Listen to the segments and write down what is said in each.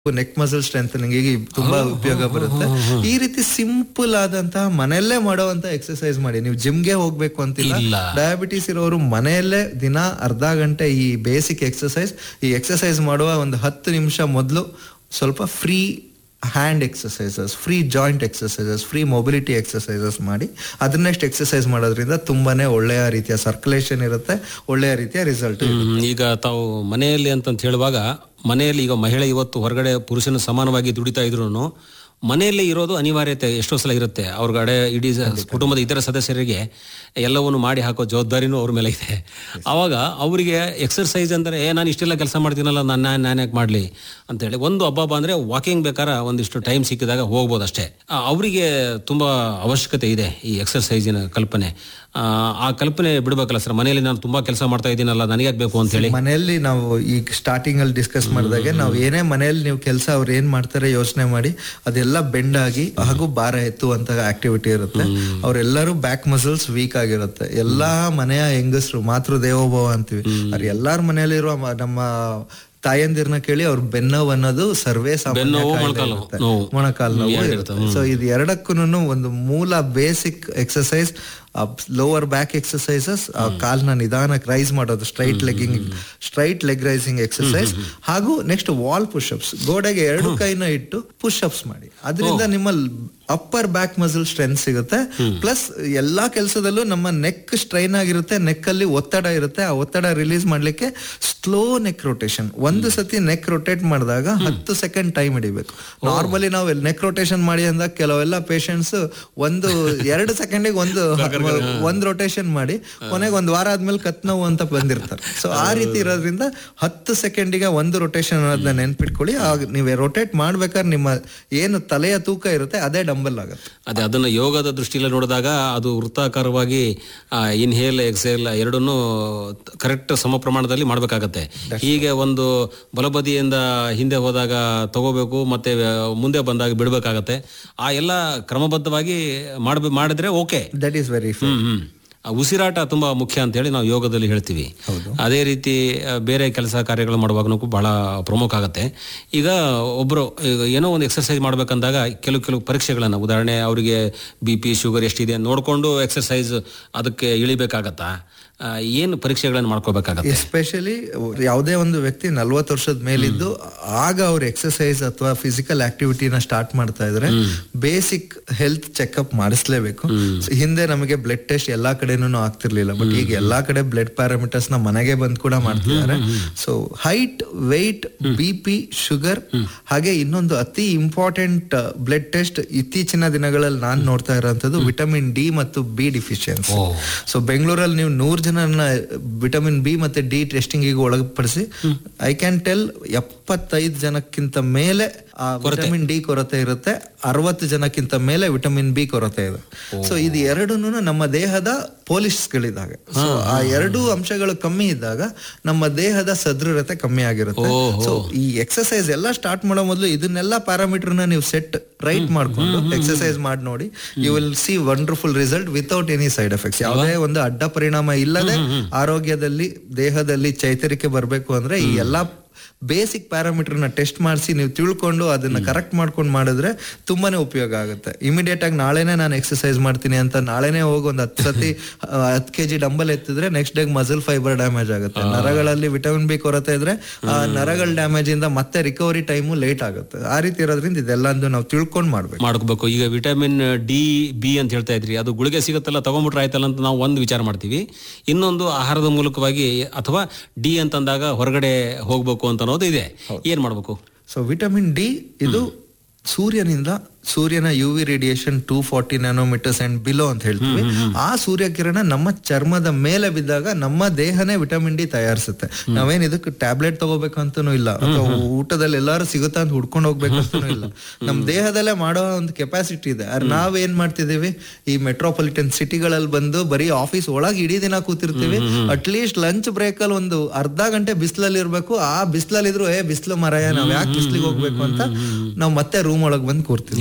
Neck muscle strengthening ಗೆ ತುಂಬಾ ಉಪಯೋಗ ಬರುತ್ತೆ ಈ ರೀತಿ ಸಿಂಪಲ್ ಆದಂತಹ ಮನೆಯಲ್ಲೇ ಮಾಡುವಂತ ಎಕ್ಸರ್ಸೈಸ್ ಮಾಡಿ ನೀವು ಜಿಮ್ಗೆ ಹೋಗ್ಬೇಕು ಅಂತಿಲ್ಲ ಇಲ್ಲ. ಡಯಾಬಿಟಿಸ್ ಇರೋರು ಮನೆಯಲ್ಲೇ ದಿನ ಅರ್ಧ ಗಂಟೆ ಈ ಬೇಸಿಕ್ ಎಕ್ಸರ್ಸೈಸ್ ಈ ಎಕ್ಸರ್ಸೈಸ್ ಮಾಡುವ ಒಂದು ಹತ್ತು ನಿಮಿಷ ಮೊದಲು ಸ್ವಲ್ಪ free hand exercises free joint exercises free mobility exercises ಮಾಡಿ ಅದನ್ನೆಷ್ಟು ಎಕ್ಸರ್ಸೈಸ್ ಮಾಡೋದ್ರಿಂದ ತುಂಬಾನೇ ಒಳ್ಳೆಯ ರೀತಿಯ ಸರ್ಕ್ಯುಲೇಷನ್ ಇರುತ್ತೆ ಒಳ್ಳೆಯ ರೀತಿಯ ರಿಸಲ್ಟ್ ಹ್ಮ್, ಈಗ ತಾವು ಮನೆಯಲ್ಲಿ ಅಂತಂತ ಹೇಳುವಾಗ ಮನೆಯಲ್ಲಿ ಈಗ ಮಹಿಳೆ ಇವತ್ತು ಹೊರಗಡೆ ಪುರುಷನ ಸಮಾನವಾಗಿ ದುಡಿತಾ ಇದ್ರು ಮನೆಯಲ್ಲಿ ಇರೋದು ಅನಿವಾರ್ಯತೆ ಎಷ್ಟೋ ಸಲ ಇರುತ್ತೆ ಅವ್ರಗಡೆ ಇಡೀ ಸ- ಕುಟುಂಬದ ಇತರ ಸದಸ್ಯರಿಗೆ ಎಲ್ಲವನ್ನು ಮಾಡಿ ಹಾಕೋ ಜವಾಬ್ದಾರಿನೂ ಅವ್ರ ಮೇಲೆ ಇದೆ ಅವಾಗ ಅವರಿಗೆ ಎಕ್ಸರ್ಸೈಸ್ ಅಂದರೆ ಏ ನಾನು ಇಷ್ಟೆಲ್ಲ ಕೆಲಸ ಮಾಡ್ತೀನಲ್ಲ ನಾನು ನಾನು ನಾನು ಯಾಕೆ ಮಾಡಲಿ ಅಂತೇಳಿ ಒಂದು ಹಬ್ಬ ಅಂದರೆ ವಾಕಿಂಗ್ ಬೇಕಾದ್ರೆ ಒಂದಿಷ್ಟು ಟೈಮ್ ಸಿಕ್ಕಿದಾಗ ಹೋಗ್ಬೋದು ಅಷ್ಟೇ ಆ, ಅವರಿಗೆ ತುಂಬ ಅವಶ್ಯಕತೆ ಇದೆ ಈ ಎಕ್ಸರ್ಸೈಸಿನ ಕಲ್ಪನೆ ಆ, ಆ ಕಲ್ಪನೆ ಬಿಡ್ಬೇಕಲ್ಲ ಸರ್ ಮನೆಯಲ್ಲಿ ನಾನು ತುಂಬಾ ಕೆಲಸ ಮಾಡ್ತಾ ಇದ್ದೀನಲ್ಲ ನನಗೆ ಬೇಕು ಅಂತ ಹೇಳಿ ಮನೆಯಲ್ಲಿ ನಾವು ಈಗ ಸ್ಟಾರ್ಟಿಂಗ್ ಅಲ್ಲಿ ಡಿಸ್ಕಸ್ ಮಾಡಿದಾಗೆ ನಾವು ಏನೇ ಮನೆಯಲ್ಲಿ ನೀವು ಕೆಲಸ ಅವ್ರು ಏನ್ ಮಾಡ್ತಾರೆ ಯೋಚನೆ ಮಾಡಿ ಅದೆಲ್ಲ ಬೆಂಡ್ ಆಗಿ ಹಾಗೂ ಭಾರ ಎತ್ತುವಂತ ಆಕ್ಟಿವಿಟಿ ಇರುತ್ತೆ ಅವರೆಲ್ಲರೂ ಬ್ಯಾಕ್ ಮಸಲ್ಸ್ ವೀಕ್ ಆಗಿರುತ್ತೆ ಎಲ್ಲಾ ಮನೆಯ ಹೆಂಗಸರು ಮಾತೃ ದೇವೋಭವ ಅಂತೀವಿ ಅವ್ರು ಎಲ್ಲಾರ ಮನೆಯಲ್ಲಿರುವ ಮ- ನಮ್ಮ ತಾಯಂದಿರ್ನ ಕೇಳಿ ಅವ್ರ ಬೆನ್ನೋವು ಅನ್ನೋದು ಸರ್ವೇ ಸಾಮಾನ್ಯ ಬೆನ್ನೋವು, ಕಾಯಿಲೆ ಮೊಣಕಾಲು ಇರುತ್ತೆ. ನೋವು. ಮೊಣಕಾಲು ನೋವು ಇರುತ್ತೆ ಸೊ ಇದು ಎರಡಕ್ಕೂ ಒಂದು ಮೂಲ basic exercise lower back exercises ಕಾಲ್ನ ನಿಧಾನಕ್ಕೆ ರೈಸ್ ಮಾಡೋದು straight legging straight leg raising exercise ಹಾಗೂ ನೆಕ್ಸ್ಟ್ ವಾಲ್ ಪುಷಪ್ಸ್ ಗೋಡೆಗೆ ಎರಡು ಕೈನ ಇಟ್ಟು ಪುಷಪ್ಸ್ ಮಾಡಿ ಅದರಿಂದ ನಿಮ್ಮ ಅಪ್ಪರ್ ಬ್ಯಾಕ್ ಮಸಲ್ ಸ್ಟ್ರೆಂತ್ ಸಿಗುತ್ತೆ ಪ್ಲಸ್ ಎಲ್ಲಾ ಕೆಲಸದಲ್ಲೂ ನಮ್ಮ ನೆಕ್ ಸ್ಟ್ರೈನ್ ಆಗಿರುತ್ತೆ ನೆಕ್ ಅಲ್ಲಿ ಒತ್ತಡ ಇರುತ್ತೆ ಆ ಒತ್ತಡ ರಿಲೀಸ್ ಮಾಡ್ಲಿಕ್ಕೆ ಸ್ಲೋ ನೆಕ್ ರೊಟೇಷನ್ ಒಂದು ಸತಿ ನೆಕ್ ರೊಟೇಟ್ ಮಾಡಿದಾಗ ಹತ್ತು ಸೆಕೆಂಡ್ ಟೈಮ್ ಹಿಡಿಬೇಕು ನಾರ್ಮಲಿ ನಾವು ನೆಕ್ ರೊಟೇಷನ್ ಮಾಡಿ ಅಂದಾಗ ಕೆಲವೆಲ್ಲ ಪೇಷಂಟ್ಸ್ ಒಂದು ಎರಡು ಸೆಕೆಂಡಿಗೆ ಒಂದು ಒಂದ್ ರೊಟೇಷನ್ ಮಾಡಿ ಕೊನೆಗೆ ಒಂದ್ ವಾರ ಆದ್ಮೇಲೆ ಕತ್ ನೋವು ಅಂತ ಬಂದಿರ್ತಾರೆ ಸೊ ಆ ರೀತಿ ಇರೋದ್ರಿಂದ ಹತ್ತು ಸೆಕೆಂಡಿಗೆ ಒಂದು ರೊಟೇಷನ್ ಅನ್ನೋದನ್ನ ನೆನ್ಪಿಟ್ಕೊಳ್ಳಿ ಆಗ ನೀವು ರೊಟೇಟ್ ಮಾಡ್ಬೇಕಾದ್ರೆ ನಿಮ್ಮ ಏನು ತಲೆಯ ತೂಕ ಇರುತ್ತೆ ಅದೇ ಡಂಬಲ್ ಆಗುತ್ತೆ ಅದೇ ಅದನ್ನ ಯೋಗದ ದೃಷ್ಟಿಯಲ್ಲಿ ನೋಡಿದಾಗ ಅದು ವೃತ್ತಾಕಾರವಾಗಿ ಇನ್ಹೇಲ್ ಎಕ್ಸೇಲ್ ಎರಡನ್ನೂ ಕರೆಕ್ಟ್ ಸಮ ಪ್ರಮಾಣದಲ್ಲಿ ಮಾಡಬೇಕಾಗತ್ತೆ ಹೀಗೆ ಒಂದು ಬಲಬದಿಯಿಂದ ಹಿಂದೆ ಹೋದಾಗ ತಗೋಬೇಕು ಮತ್ತೆ ಆ, ಮುಂದೆ ಬಂದಾಗ ಬಿಡಬೇಕಾಗತ್ತೆ ಆ ಎಲ್ಲ ಕ್ರಮಬದ್ಧವಾಗಿ ಮಾಡ್ಬೇ ಮಾಡಿದ್ರೆ okay that is very hmm hmm ಆ ಉಸಿರಾಟ ತುಂಬಾ ಮುಖ್ಯ ಅಂತ ಹೇಳಿ ನಾವು ಯೋಗದಲ್ಲಿ ಹೇಳ್ತೀವಿ ಅದೇ ರೀತಿ ಆ, ಬೇರೆ ಕೆಲಸ ಕಾರ್ಯಗಳು ಮಾಡುವಾಗನೂ ಬಹಳ ಪ್ರಮುಖ ಆಗುತ್ತೆ ಈಗ ಒಬ್ರು ಈಗ ಏನೋ ಒಂದು ಎಕ್ಸರ್ಸೈಸ್ ಮಾಡ್ಬೇಕಂದಾಗ ಕೆಲವು ಕೆಲವು ಪರೀಕ್ಷೆಗಳನ್ನ ಉದಾಹರಣೆ ಅವರಿಗೆ ಬಿ ಪಿ ಶುಗರ್ ಎಷ್ಟಿದೆ ನೋಡ್ಕೊಂಡು ಎಕ್ಸರ್ಸೈಸ್ ಅದಕ್ಕೆ ಇಳಿಬೇಕಾಗತ್ತಾ ಆ, ಏನು ಪರೀಕ್ಷೆಗಳನ್ನು ಮಾಡ್ಕೋಬೇಕಾಗತ್ತೆ ಎಸ್ಪೆಷಲಿ ಯಾವುದೇ ಒಂದು ವ್ಯಕ್ತಿ ನಲ್ವತ್ತು ವರ್ಷದ ಮೇಲಿದ್ದು ಆಗ ಅವ್ರು ಎಕ್ಸರ್ಸೈಸ್ ಅಥವಾ ಫಿಸಿಕಲ್ ಆಕ್ಟಿವಿಟಿನ ಸ್ಟಾರ್ಟ್ ಮಾಡ್ತಾ ಇದ್ರೆ ಬೇಸಿಕ್ ಹೆಲ್ತ್ ಚೆಕ್ಅಪ್ ಮಾಡಿಸ್ಲೇಬೇಕು ಹಿಂದೆ ನಮಗೆ ಬ್ಲಡ್ ಟೆಸ್ಟ್ ಎಲ್ಲಾ ಕಡೆನೂ ಆಗ್ತಿರ್ಲಿಲ್ಲ ಬಟ್ ಈಗ ಎಲ್ಲಾ ಕಡೆ ಬ್ಲಡ್ ಪ್ಯಾರಾಮೀಟರ್ಸ್ ನ ಮನೆಗೆ ಬಂದ್ ಕೂಡ ಮಾಡ್ತಿದ್ದಾರೆ so height weight B P sugar ಹಾಗೆ ಇನ್ನೊಂದು ಅತಿ ಇಂಪಾರ್ಟೆಂಟ್ ಬ್ಲಡ್ ಟೆಸ್ಟ್ ಇತ್ತೀಚಿನ ದಿನಗಳಲ್ಲಿ ನಾನ್ ನೋಡ್ತಾ ಇರೋಂಥದ್ದು ವಿಟಮಿನ್ ಡಿ ಮತ್ತು ಬಿ ಡಿಫಿಷಿಯನ್ಸಿ ಸೊ ಬೆಂಗಳೂರಲ್ಲಿ ನೀವು ನೂರ್ ಜನರನ್ನ ವಿಟಮಿನ್ ಬಿ ಮತ್ತೆ ಡಿ ಟೆಸ್ಟಿಂಗ್ ಗೆ ಒಳಪಡಿಸಿ ಐ ಕ್ಯಾನ್ ಟೆಲ್ ಎಪ್ಪತ್ತೈದು ಜನಕ್ಕಿಂತ ಮೇಲೆ ಆ ವಿಟಮಿನ್ ಡಿ ಕೊರತೆ ಇರುತ್ತೆ ಅರವತ್ತು ಜನಕ್ಕಿಂತ ಮೇಲೆ ವಿಟಮಿನ್ ಬಿ ಕೊರತೆ ಇದೆ ಸೊ ಇದು ಎರಡೂ ನಮ್ಮ ದೇಹದ ಪೋಲಿಸ್ಗಳಿದಾಗ ಸೊ ಆ ಎರಡೂ ಅಂಶಗಳು ಕಮ್ಮಿ ಇದ್ದಾಗ ನಮ್ಮ ದೇಹದ ಸದೃಢತೆ ಕಮ್ಮಿ ಆಗಿರುತ್ತೆ ಸೊ ಈ ಎಕ್ಸರ್ಸೈಸ್ ಎಲ್ಲ ಸ್ಟಾರ್ಟ್ ಮಾಡೋ ಮೊದಲು ಇದನ್ನೆಲ್ಲ ಪ್ಯಾರಾಮೀಟರ್ನ ನೀವು ಸೆಟ್ ರೈಟ್ ಮಾಡ್ಕೊಂಡು ಎಕ್ಸರ್ಸೈಸ್ ಮಾಡಿ ನೋಡಿ you will see wonderful result without any side effects ಯಾವುದೇ ಒಂದು ಅಡ್ಡ ಪರಿಣಾಮ ಇಲ್ಲದೆ ಆರೋಗ್ಯದಲ್ಲಿ ದೇಹದಲ್ಲಿ ಚೈತರಿಕೆ ಬರಬೇಕು ಅಂದ್ರೆ ಈ ಎಲ್ಲಾ ಬೇಸಿಕ್ ಪ್ಯಾರಾಮೀಟರ್ನ ಟೆಸ್ಟ್ ಮಾಡಿಸಿ ನೀವು ತಿಳ್ಕೊಂಡು ಅದನ್ನ ಕರೆಕ್ಟ್ ಮಾಡ್ಕೊಂಡು ಮಾಡಿದ್ರೆ ತುಂಬಾನೇ ಉಪಯೋಗ ಆಗುತ್ತೆ ಇಮಿಡಿಯೇಟ್ ಆಗಿ ನಾಳೆನೆ ನಾನು ಎಕ್ಸರ್ಸೈಸ್ ಮಾಡ್ತೀನಿ ಅಂತ ನಾಳೆನೆ ಹೋಗಿ ಒಂದು ಹತ್ತು ಸತಿ ಹತ್ತು ಕೆಜಿ ಡಂಬಲ್ ಎತ್ತಿದ್ರೆ next day muscle fibre damage ಆಗುತ್ತೆ ನರಗಳಲ್ಲಿ ವಿಟಮಿನ್ ಬಿ ಕೊರತೆ ಇದ್ರೆ ಆ ನರಗಳ ಡ್ಯಾಮೇಜ್ ಇಂದ ಮತ್ತೆ ರಿಕವರಿ ಟೈಮು ಲೇಟ್ ಆಗುತ್ತೆ ಆ ರೀತಿ ಇರೋದ್ರಿಂದ ಇದೆಲ್ಲ ನಾವು ತಿಳ್ಕೊಂಡು ಮಾಡ್ಬೇಕು ಮಾಡ್ಕೋಬೇಕು ಈಗ ವಿಟಮಿನ್ ಡಿ ಬಿ ಅಂತ ಹೇಳ್ತಾ ಇದ್ರಿ ಅದು ಗುಳಿಗೆ ಸಿಗುತ್ತಲ್ಲ ತಗೊಂಡ್ಬಿಟ್ರೆ ಆಯ್ತಲ್ಲ ಅಂತ ನಾವು ಒಂದು ವಿಚಾರ ಮಾಡ್ತೀವಿ ಇನ್ನೊಂದು ಆಹಾರದ ಮೂಲಕವಾಗಿ ಅಥವಾ ಡಿ ಅಂತಂದಾಗ ಹೊರಗಡೆ ಹೋಗ್ಬೇಕು ಅಂತ ಅನ್ನೋದು ಇದೆ ಏನ್ ಮಾಡ್ಬೇಕು ಸೊ ವಿಟಮಿನ್ ಡಿ ಇದು ಸೂರ್ಯನಿಂದ ಸೂರ್ಯನ U V radiation two forty nanometres and below ಅಂತ ಹೇಳ್ತೀವಿ ಆ ಸೂರ್ಯಕಿರಣ ನಮ್ಮ ಚರ್ಮದ ಮೇಲೆ ಬಿದ್ದಾಗ ನಮ್ಮ ದೇಹನೇ ವಿಟಮಿನ್ ಡಿ ತಯಾರಿಸುತ್ತೆ ನಾವೇನ್ ಇದಕ್ಕೆ ಟ್ಯಾಬ್ಲೆಟ್ ತಗೋಬೇಕಂತನೂ ಇಲ್ಲ ಅಥವಾ ಊಟದಲ್ಲಿ ಎಲ್ಲಾರು ಸಿಗುತ್ತಾ ಅಂತ ಹುಡ್ಕೊಂಡು ಹೋಗ್ಬೇಕಂತನೂ ಇಲ್ಲ ನಮ್ ದೇಹದಲ್ಲೇ ಮಾಡೋ ಒಂದು ಕೆಪಾಸಿಟಿ ಇದೆ ಆದ್ರೆ ನಾವ್ ಏನ್ ಮಾಡ್ತಿದೀವಿ ಈ ಮೆಟ್ರೋಪಾಲಿಟನ್ ಸಿಟಿಗಳಲ್ಲಿ ಬಂದು ಬರೀ ಆಫೀಸ್ ಒಳಗೆ ಇಡೀ ದಿನ ಕೂತಿರ್ತೀವಿ ಅಟ್ಲೀಸ್ಟ್ ಲಂಚ್ ಬ್ರೇಕ್ ಅಲ್ಲಿ ಒಂದು ಅರ್ಧ ಗಂಟೆ ಬಿಸಿಲಲ್ಲಿ ಇರ್ಬೇಕು ಆ ಬಿಸಿಲಲ್ಲಿ ಇದ್ರು ಏ ಬಿಸಿಲು ಮರಯ ನಾವ್ ಯಾಕೆ ಬಿಸ್ಲಿಗೆ ಹೋಗ್ಬೇಕು ಅಂತ ನಾವ್ ಮತ್ತೆ ರೂಮ್ ಒಳಗ್ ಬಂದು ಕೂರ್ತೀವಿ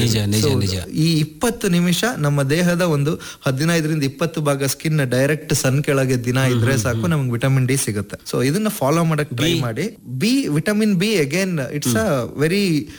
ನಿಜ ನಿಜ So, ನಿಜ ಈ ಇಪ್ಪತ್ತು ನಿಮಿಷ ನಮ್ಮ ದೇಹದ ಒಂದು ಹದಿನೈದರಿಂದ ಇಪ್ಪತ್ತು ಭಾಗ ಸ್ಕಿನ್ ಡೈರೆಕ್ಟ್ ಸನ್ ಕೆಳಗೆ ದಿನ ಇದ್ರೆ ಸಾಕು ನಮ್ಗೆ ವಿಟಮಿನ್ ಡಿ ಸಿಗುತ್ತೆ ಸೊ ಇದನ್ನ ಫಾಲೋ ಮಾಡಕ್ ಟ್ರೈ ಮಾಡಿ B vitamin B again it's a very